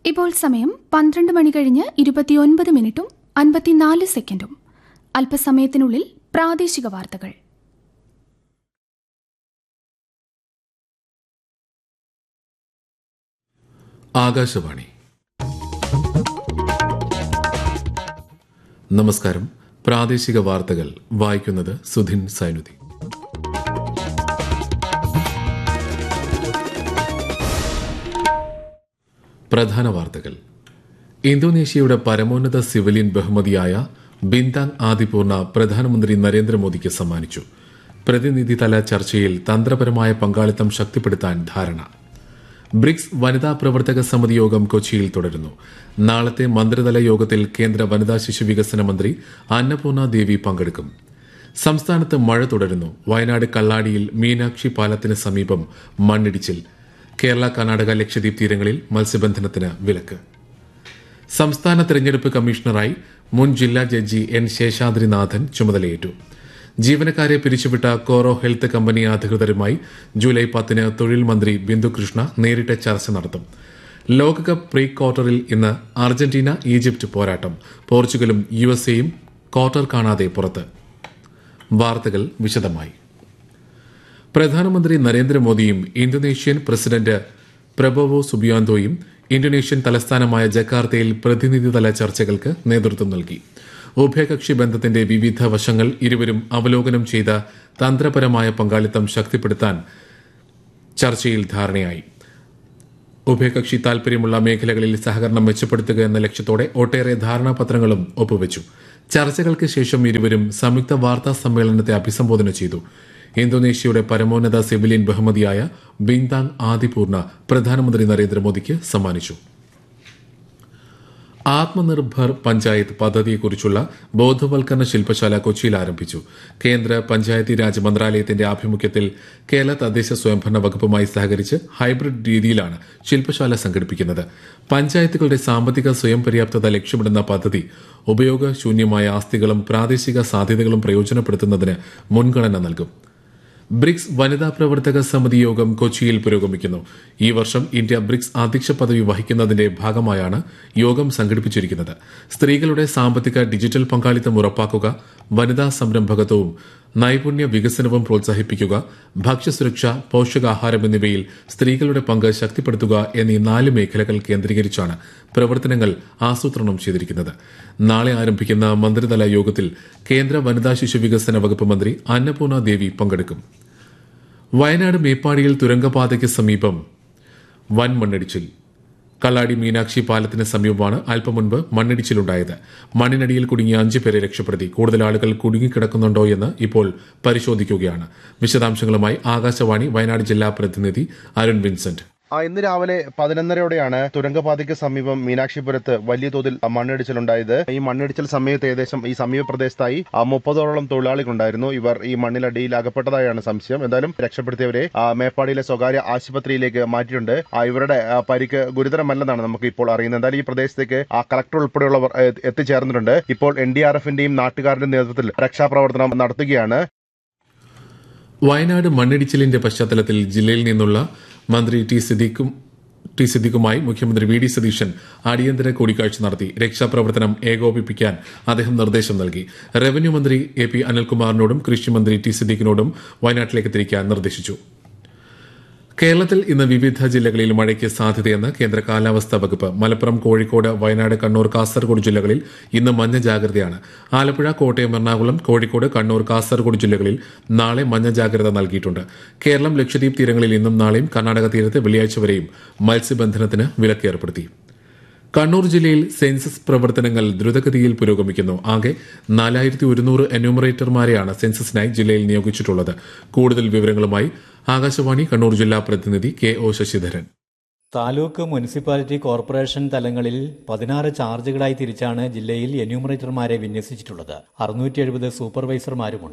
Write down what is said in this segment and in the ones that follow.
ഇപ്പോൾ സമയം പന്ത്രണ്ട് മണി കഴിഞ്ഞ് ഇരുപത്തിയൊൻപത് മിനിറ്റും അൻപത്തിനാല് സെക്കൻഡും അല്പസമയത്തിനുള്ളിൽ പ്രാദേശിക വാർത്തകൾ ആകാശവാണി നമസ്കാരം പ്രാദേശിക വാർത്തകൾ വായിക്കുന്നത് സുധിൻ സൈനുദ്ദീൻ പ്രധാന വാർത്തകൾ ഇന്തോനേഷ്യയുടെ പരമോന്നത സിവിലിയൻ ബഹുമതിയായ ബിന്താങ് ആദിപൂർണ പ്രധാനമന്ത്രി നരേന്ദ്രമോദിക്ക് സമ്മാനിച്ചു പ്രതിനിധിതല ചർച്ചയിൽ തന്ത്രപരമായ പങ്കാളിത്തം ശക്തിപ്പെടുത്താൻ ധാരണ ബ്രിക്സ് വനിതാ പ്രവർത്തക സമിതി യോഗം കൊച്ചിയിൽ തുടരുന്നു നാളത്തെ മന്ത്രിതല യോഗത്തിൽ കേന്ദ്ര വനിതാ ശിശു വികസന മന്ത്രി അന്നപൂർണ ദേവി പങ്കെടുക്കും സംസ്ഥാനത്ത് മഴ തുടരുന്നു വയനാട് കള്ളാടിയിൽ മീനാക്ഷി പാലത്തിന് സമീപം മണ്ണിടിച്ചിൽ കേരള കർണാടക ലക്ഷദ്വീപ് തീരങ്ങളിൽ മത്സ്യബന്ധനത്തിന് വിലക്ക് സംസ്ഥാന തെരഞ്ഞെടുപ്പ് കമ്മീഷണറായി മുൻ ജില്ലാ ജഡ്ജി എൻ ശേഷാദ്രിനാഥൻ ചുമതലയേറ്റു ജീവനക്കാരെ പിരിച്ചുവിട്ട കോറോ ഹെൽത്ത് കമ്പനി അധികൃതരുമായി ജൂലൈ പത്തിന് തൊഴിൽ മന്ത്രി ബിന്ദുകൃഷ്ണ നേരിട്ട് ചർച്ച നടത്തും ലോകകപ്പ് പ്രീ ക്വാർട്ടറിൽ ഇന്ന് അർജന്റീന ഈജിപ്ത് പോരാട്ടം പോർച്ചുഗലും യു എസ് എയും ക്വാർട്ടർ കാണാതെ പുറത്ത് വാർത്തകൾ വിശദമായി പ്രധാനമന്ത്രി നരേന്ദ്രമോദിയും ഇന്തോനേഷ്യൻ പ്രസിഡന്റ് പ്രബോവോ സുബിയാന്തോയും ഇന്തോനേഷ്യൻ തലസ്ഥാനമായ ജക്കാർത്തയിൽ പ്രതിനിധിതല ചർച്ചകൾക്ക് നേതൃത്വം നൽകി ഉഭയകക്ഷി ബന്ധത്തിന്റെ വിവിധ വശങ്ങൾ ഇരുവരും അവലോകനം ചെയ്ത തന്ത്രപരമായ പങ്കാളിത്തം ശക്തിപ്പെടുത്താൻ ചർച്ചയിൽ ധാരണയായി ഉഭയകക്ഷി താൽപര്യമുള്ള മേഖലകളിൽ സഹകരണം മെച്ചപ്പെടുത്തുക എന്ന ലക്ഷ്യത്തോടെ ഒട്ടേറെ ധാരണാപത്രങ്ങളും ഒപ്പുവച്ചു ചർച്ചകൾക്ക് ശേഷം ഇരുവരും സംയുക്ത വാർത്താ സമ്മേളനത്തെ അഭിസംബോധന ചെയ്തു ഇന്തോനേഷ്യയുടെ പരമോന്നത സിവിലിയൻ ബഹുമതിയായ ബിന്താങ് ആദിപൂർണ പ്രധാനമന്ത്രി നരേന്ദ്രമോദിക്ക് സമ്മാനിച്ചു ആത്മനിർഭർ പഞ്ചായത്ത് പദ്ധതിയെക്കുറിച്ചുള്ള ബോധവൽക്കരണ ശില്പശാല കൊച്ചിയിൽ ആരംഭിച്ചു കേന്ദ്ര പഞ്ചായത്തി രാജ് മന്ത്രാലയത്തിന്റെ ആഭിമുഖ്യത്തിൽ കേരള തദ്ദേശ സ്വയംഭരണ വകുപ്പുമായി സഹകരിച്ച് ഹൈബ്രിഡ് രീതിയിലാണ് ശില്പശാല സംഘടിപ്പിക്കുന്നത് പഞ്ചായത്തുകളുടെ സാമ്പത്തിക സ്വയം പര്യാപ്തത ലക്ഷ്യമിടുന്ന പദ്ധതി ഉപയോഗശൂന്യമായ ആസ്തികളും പ്രാദേശിക സാധ്യതകളും പ്രയോജനപ്പെടുത്തുന്നതിന് മുൻഗണന നൽകും ബ്രിക്സ് വനിതാ പ്രവർത്തക സമിതി യോഗം കൊച്ചിയിൽ പുരോഗമിക്കുന്നു ഈ വർഷം ഇന്ത്യ ബ്രിക്സ് അധ്യക്ഷ പദവി വഹിക്കുന്നതിന്റെ ഭാഗമായാണ് യോഗം സംഘടിപ്പിച്ചിരിക്കുന്നത് സ്ത്രീകളുടെ സാമ്പത്തിക ഡിജിറ്റൽ പങ്കാളിത്തം ഉറപ്പാക്കുക വനിതാ സംരംഭകത്വവും നൈപുണ്യ വികസനവും പ്രോത്സാഹിപ്പിക്കുക ഭക്ഷ്യസുരക്ഷ പോഷകാഹാരം എന്നിവയിൽ സ്ത്രീകളുടെ പങ്ക് ശക്തിപ്പെടുത്തുക എന്നീ നാല് മേഖലകൾ കേന്ദ്രീകരിച്ചാണ് പ്രവർത്തനങ്ങൾ ആസൂത്രണം ചെയ്തിരിക്കുന്നത് നാളെ ആരംഭിക്കുന്ന മന്ത്രിതല യോഗത്തിൽ കേന്ദ്ര വനിതാ ശിശു വികസന വകുപ്പ് മന്ത്രി അന്നപൂർണ ദേവി പങ്കെടുക്കും വയനാട് മേപ്പാടിയിൽ തുരങ്കപാതയ്ക്ക് സമീപം വൻ മണ്ണിടിച്ചിൽ കള്ളാടി മീനാക്ഷി പാലത്തിന് സമീപമാണ് അല്പം മുൻപ് മണ്ണിടിച്ചിലുണ്ടായത് മണ്ണിനടിയിൽ കുടുങ്ങിയ അഞ്ച് പേരെ രക്ഷപ്പെടുത്തി കൂടുതൽ ആളുകൾ കുടുങ്ങിക്കിടക്കുന്നുണ്ടോ എന്ന് ഇപ്പോൾ പരിശോധിക്കുകയാണ് വിശദാംശങ്ങളുമായി ആകാശവാണി വയനാട് ജില്ലാ പ്രതിനിധി അരുൺ വിൻസെന്റ് ആ ഇന്ന് രാവിലെ പതിനൊന്നരയോടെയാണ് തുരങ്കപാതയ്ക്ക് സമീപം മീനാക്ഷിപുരത്ത് വലിയ തോതിൽ മണ്ണിടിച്ചിലുണ്ടായത് ഈ മണ്ണിടിച്ചിൽ സമയത്ത് ഏകദേശം ഈ സമീപ പ്രദേശത്തായി ആ മുപ്പതോളം തൊഴിലാളികളുണ്ടായിരുന്നു ഇവർ ഈ മണ്ണിലടിയിൽ അകപ്പെട്ടതായാണ് സംശയം എന്തായാലും രക്ഷപ്പെടുത്തിയവരെ ആ, മേപ്പാടിയിലെ സ്വകാര്യ ആശുപത്രിയിലേക്ക് മാറ്റിയിട്ടുണ്ട് ആ, ഇവരുടെ ആ, പരിക്ക് ഗുരുതരമല്ലെന്നാണ് നമുക്ക് ഇപ്പോൾ അറിയുന്നത് എന്തായാലും ഈ പ്രദേശത്തേക്ക് ആ കളക്ടർ ഉൾപ്പെടെയുള്ളവർ എ, എത്തിച്ചേർന്നിട്ടുണ്ട് ഇപ്പോൾ എൻ ഡി ആർ എഫിന്റെയും നാട്ടുകാരുടെയും നേതൃത്വത്തിൽ രക്ഷാപ്രവർത്തനം നടത്തുകയാണ് വയനാട് മണ്ണിടിച്ചിലിന്റെ പശ്ചാത്തലത്തിൽ ജില്ലയിൽ നിന്നുള്ള മന്ത്രി ടി സിദ്ദീഖും ടി സിദ്ദീഖുമായി മുഖ്യമന്ത്രി വി ഡി സതീശൻ അടിയന്തര കൂടിക്കാഴ്ച നടത്തി രക്ഷാപ്രവർത്തനം ഏകോപിപ്പിക്കാൻ അദ്ദേഹം നിർദ്ദേശം നൽകി റവന്യൂ മന്ത്രി എ പി അനിൽകുമാറിനോടും കൃഷിമന്ത്രി ടി സിദ്ദീഖിനോടും വയനാട്ടിലേക്ക് തിരിക്കാൻ നിർദ്ദേശിച്ചു കേരളത്തിൽ ഇന്ന് വിവിധ ജില്ലകളിൽ മഴയ്ക്ക് സാധ്യതയെന്ന് കേന്ദ്ര കാലാവസ്ഥാ വകുപ്പ് മലപ്പുറം കോഴിക്കോട് വയനാട് കണ്ണൂർ കാസർഗോഡ് ജില്ലകളിൽ ഇന്ന് മഞ്ഞ ജാഗ്രതയാണ് ആലപ്പുഴ കോട്ടയം എറണാകുളം കോഴിക്കോട് കണ്ണൂർ കാസർഗോഡ് ജില്ലകളിൽ നാളെ മഞ്ഞ ജാഗ്രത നൽകിയിട്ടുണ്ട് കേരളം ലക്ഷദ്വീപ് തീരങ്ങളിൽ ഇന്നും നാളെയും കർണാടക തീരത്ത് വെള്ളിയാഴ്ച വരെയും മത്സ്യബന്ധനത്തിന് വിലക്ക് ഏർപ്പെടുത്തി കണ്ണൂർ ജില്ലയിൽ സെൻസസ് പ്രവർത്തനങ്ങൾ ദ്രുതഗതിയിൽ പുരോഗമിക്കുന്നു ആകെ നാലായിരത്തി ഒരുന്നൂറ് എന്യൂമറേറ്റർമാരെയാണ് സെൻസസിനായി ജില്ലയിൽ നിയോഗിച്ചിട്ടുള്ളത് കൂടുതൽ വിവരങ്ങളുമായി ആകാശവാണി കണ്ണൂർ ജില്ലാ പ്രതിനിധി K O Sasidharan taluk municipality corporation തലങ്ങളിൽ പതിനാറ് ചാർജുകളായി തിരിച്ചാണ് ജില്ലയിൽ എന്യൂമറേറ്റർമാരെ വിന്യസിച്ചിട്ടുള്ളത് അറുന്നൂറ്റി എഴുപത് സൂപ്പർവൈസർമാരുമുണ്ട്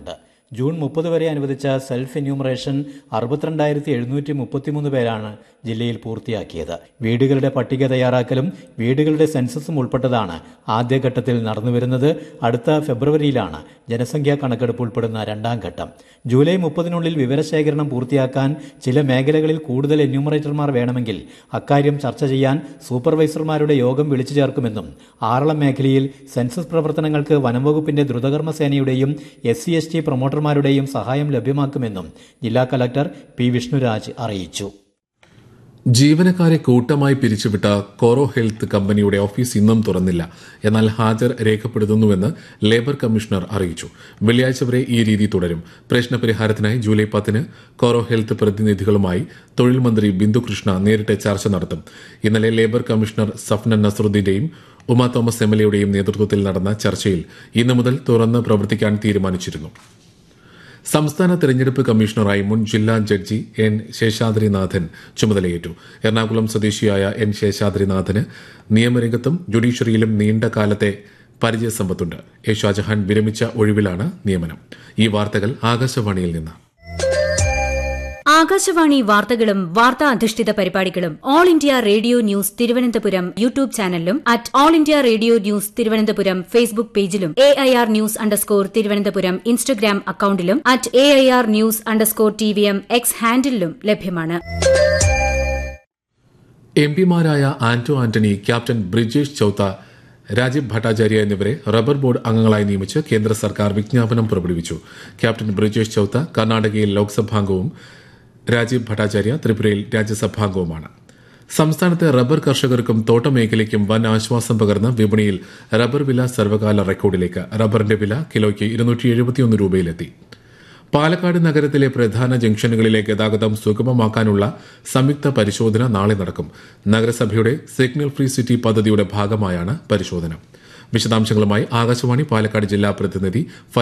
ജൂൺ മുപ്പത് വരെ അനുവദിച്ച സെൽഫ് എന്യൂമറേഷൻ അറുപത്തിരണ്ടായിരത്തി എഴുന്നൂറ്റി മുപ്പത്തിമൂന്ന് പേരാണ് ജില്ലയിൽ പൂർത്തിയാക്കിയത് വീടുകളുടെ പട്ടിക തയ്യാറാക്കലും വീടുകളുടെ സെൻസസും ഉൾപ്പെട്ടതാണ് ആദ്യഘട്ടത്തിൽ നടന്നുവരുന്നത് അടുത്ത ഫെബ്രുവരിയിലാണ് ജനസംഖ്യാ കണക്കെടുപ്പ് ഉൾപ്പെടുന്ന രണ്ടാം ഘട്ടം ജൂലൈ മുപ്പതിനുള്ളിൽ വിവരശേഖരണം പൂർത്തിയാക്കാൻ ചില മേഖലകളിൽ കൂടുതൽ എന്യൂമറേറ്റർമാർ വേണമെങ്കിൽ അക്കാര്യം ചർച്ച ചെയ്യാൻ സൂപ്പർവൈസർമാരുടെ യോഗം വിളിച്ചു ചേർക്കുമെന്നും ആറളം മേഖലയിൽ സെൻസസ് പ്രവർത്തനങ്ങൾക്ക് വനംവകുപ്പിന്റെ ദ്രുതകർമ്മ സേനയുടെയും എസ് സി എസ് ടി പ്രൊമോട്ടർമാരുടെയും സഹായം ലഭ്യമാക്കുമെന്നും ജില്ലാ കലക്ടർ പി വിഷ്ണുരാജ് അറിയിച്ചു ജീവനക്കാരെ കൂട്ടമായി പിരിച്ചുവിട്ട കോറോ ഹെൽത്ത് കമ്പനിയുടെ ഓഫീസ് ഇന്നും തുറന്നില്ല എന്നാൽ ഹാജർ രേഖപ്പെടുത്തുന്നുവെന്ന് ലേബർ കമ്മീഷണർ അറിയിച്ചു വെള്ളിയാഴ്ച വരെ ഈ രീതി തുടരും പ്രശ്നപരിഹാരത്തിനായി ജൂലൈ പത്തിന് കോറോ ഹെൽത്ത് പ്രതിനിധികളുമായി തൊഴിൽ മന്ത്രി ബിന്ദുകൃഷ്ണ നേരിട്ട് ചർച്ച നടത്തും ഇന്നലെ ലേബർ കമ്മീഷണർ സഫ്നൻ നസറുദ്ദീന്റെയും ഉമ തോമസ് എം എൽ എയുടെയും നേതൃത്വത്തിൽ നടന്ന ചർച്ചയിൽ ഇന്നു മുതൽ തുറന്ന് പ്രവർത്തിക്കാൻ തീരുമാനിച്ചിരുന്നു സംസ്ഥാന തെരഞ്ഞെടുപ്പ് കമ്മീഷണറായി മുൻ ജില്ലാ ജഡ്ജി എൻ ശേഷാദ്രിനാഥൻ ചുമതലയേറ്റു എറണാകുളം സ്വദേശിയായ എൻ ശേഷാദ്രിനാഥന് നിയമരംഗത്തും ജുഡീഷ്യറിയിലും നീണ്ട കാലത്തെ പരിചയസമ്പത്തുണ്ട് എ ഷാജഹാൻ വിരമിച്ച ഒഴിവിലാണ് നിയമനം ഈ വാർത്തകൾ ആകാശവാണിയിൽ നിന്ന് ആകാശവാണി വാർത്തകളും വാർത്താ അധിഷ്ഠിത പരിപാടികളും All India Radio news Thiruvananthapuram YouTube ചാനലിലും at All India Radio news Thiruvananthapuram Facebook പേജിലും A I R news underscore Thiruvananthapuram Instagram അക്കൌണ്ടിലും at A I R news underscore T V M X ഹാൻഡിലും ലഭ്യമാണ് എം പിമാരായ ആന്റോ ആന്റണി ക്യാപ്റ്റൻ ബ്രിജേഷ് ചൌത്ത രാജീവ് ഭട്ടാചാര്യ എന്നിവരെ റബ്ബർ ബോർഡ് അംഗങ്ങളായി നിയമിച്ച് കേന്ദ്ര സർക്കാർ വിജ്ഞാപനം പുറപ്പെടുവിച്ചു ക്യാപ്റ്റൻ ബ്രിജേഷ് ചൌത്ത കർണാടകയിൽ ലോക്സഭാംഗവും രാജീവ് ഭട്ടാചാര്യ ത്രിപുരയിൽ രാജ്യസഭാംഗവുമാണ് സംസ്ഥാനത്തെ റബ്ബർ കർഷകർക്കും തോട്ടമേഖലയ്ക്കും വൻ ആശ്വാസം പകർന്ന വിപണിയിൽ റബ്ബർ വില സർവകാല റെക്കോർഡിലേക്ക് റബ്ബറിന്റെ വില കിലോയ്ക്ക് ഇരുന്നൂറ്റി എഴുപത്തിയൊന്ന് രൂപയിലെത്തി പാലക്കാട് നഗരത്തിലെ പ്രധാന ജംഗ്ഷനുകളിലെ ഗതാഗതം സുഗമമാക്കാനുള്ള സംയുക്ത പരിശോധന നാളെ നടക്കും നഗരസഭയുടെ സിഗ്നൽ ഫ്രീ സിറ്റി പദ്ധതിയുടെ ഭാഗമായാണ് പരിശോധന വിശദാംശങ്ങളുമായി ആകാശവാണി പാലക്കാട് ജില്ലാ പ്രതിനിധി